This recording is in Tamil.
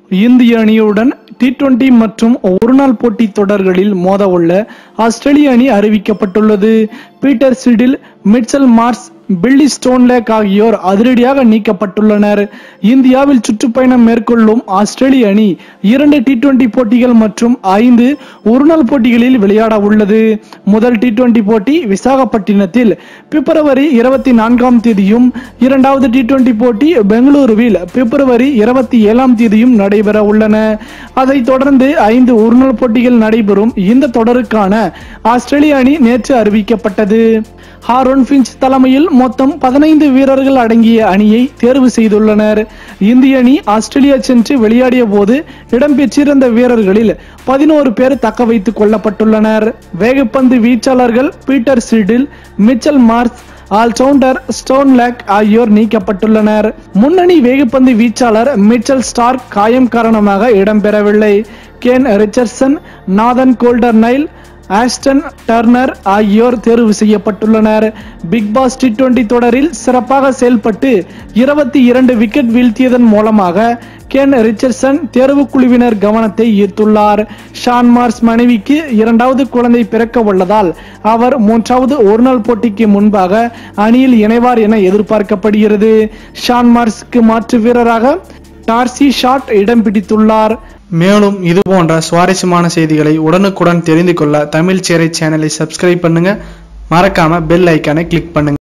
இந்திய அணியுடன் டி டுவெண்டி மற்றும் ஒருநாள் போட்டி தொடர்களில் மோதவுள்ள ஆஸ்திரேலிய அணி அறிவிக்கப்பட்டுள்ளது Peter Siddle Mitchell Marsh Billy Stanlake ஆகியோர் அதிரடியாக நீக்கப்பட்டுள்ளனர் இந்தியாவில் சுற்றுப்பயணம் மேற்கொள்ளும் ஆஸ்திரேலிய அணி இரண்டு டி டுவெண்டி போட்டிகள் மற்றும் ஐந்து ஒருநாள் போட்டிகளில் விளையாட உள்ளது முதல் டி டுவெண்டி போட்டி விசாகப்பட்டினத்தில் பிப்ரவரி இருபத்தி நான்காம் தேதியும் இரண்டாவது டி டுவெண்டி போட்டி பெங்களூருவில் பிப்ரவரி இருபத்தி ஏழாம் தேதியும் நடைபெற உள்ளன அதைத் தொடர்ந்து ஐந்து ஒருநாள் போட்டிகள் நடைபெறும் இந்த தொடருக்கான ஆஸ்திரேலிய அணி நேற்று அறிவிக்கப்பட்டது ஹாரோன் பிஞ்ச் தலைமையில் மொத்தம் பதினைந்து வீரர்கள் அடங்கிய அணியை தேர்வு செய்துள்ளனர் இந்திய அணி ஆஸ்திரேலியா சென்று விளையாடிய போது இடம்பெற்றிருந்த வீரர்களில் பதினோரு பேர் தக்க வைத்துக் கொள்ளப்பட்டுள்ளனர் வேகப்பந்து வீச்சாளர்கள் Peter Siddle Mitchell Marsh allrounder Stanlake ஆகியோர் நீக்கப்பட்டுள்ளனர் முன்னணி வேகப்பந்து வீச்சாளர் மிச்சல் ஸ்டார்க் காயம் காரணமாக இடம்பெறவில்லை Kane Richardson Nathan Coulter Nile Ashton Turner ஆகியோர் தேர்வு செய்யப்பட்டுள்ளனர் பிக் பாஸ் டி டுவெண்டி தொடரில் சிறப்பாக செயல்பட்டு இருபத்தி இரண்டு விக்கெட் வீழ்த்தியதன் மூலமாக கேன் ரிச்சர்ட்சன் தேர்வு குழுவினர் கவனத்தை ஈர்த்துள்ளார் ஷான் மார்ஸ் மனைவிக்கு இரண்டாவது குழந்தை பிறக்க உள்ளதால் அவர் மூன்றாவது ஒருநாள் போட்டிக்கு முன்பாக அணியில் இணைவார் என எதிர்பார்க்கப்படுகிறது ஷான் மார்ஸ்க்கு மாற்று வீரராக டார்சி ஷாட் இடம் பிடித்துள்ளார் மேலும் இது போன்ற சுவாரஸ்யமான செய்திகளை உடனுக்குடன் தெரிந்து கொள்ள தமிழ் சேரை சேனலை சப்ஸ்கிரைப் பண்ணுங்க மறக்காம பெல் ஐக்கானை கிளிக் பண்ணுங்க